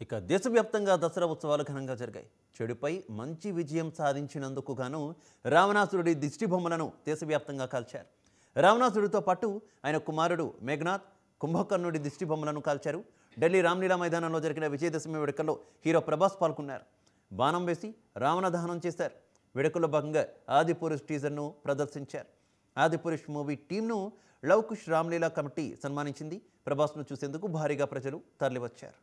ఇక దేశవ్యాప్తంగా దసరా ఉత్సవాలు ఘనంగా జరిగాయి చెడుపై మంచి విజయం సాధించినందుకు గాను రావణాసురుడి దిష్టి బొమ్మలను దేశవ్యాప్తంగా కాల్చారు రావణాసురుడితో పాటు ఆయన కుమారుడు మేఘనాథ్ కుంభకర్ణుడి దిష్టి బొమ్మలను కాల్చారు ఢిల్లీ రామ్లీలా మైదానంలో జరిగిన విజయదశమి వేడుకల్లో హీరో ప్రభాస్ పాల్గొన్నారు బాణం వేసి రావణ దహనం చేశారు వేడుకల్లో భాగంగా ఆదిపురుష్ టీజర్ను ప్రదర్శించారు ఆదిపురుష్ మూవీ టీంను లవ్ కుష్ రామ్లీలా కమిటీ సన్మానించింది ప్రభాస్ను చూసేందుకు భారీగా ప్రజలు తరలివచ్చారు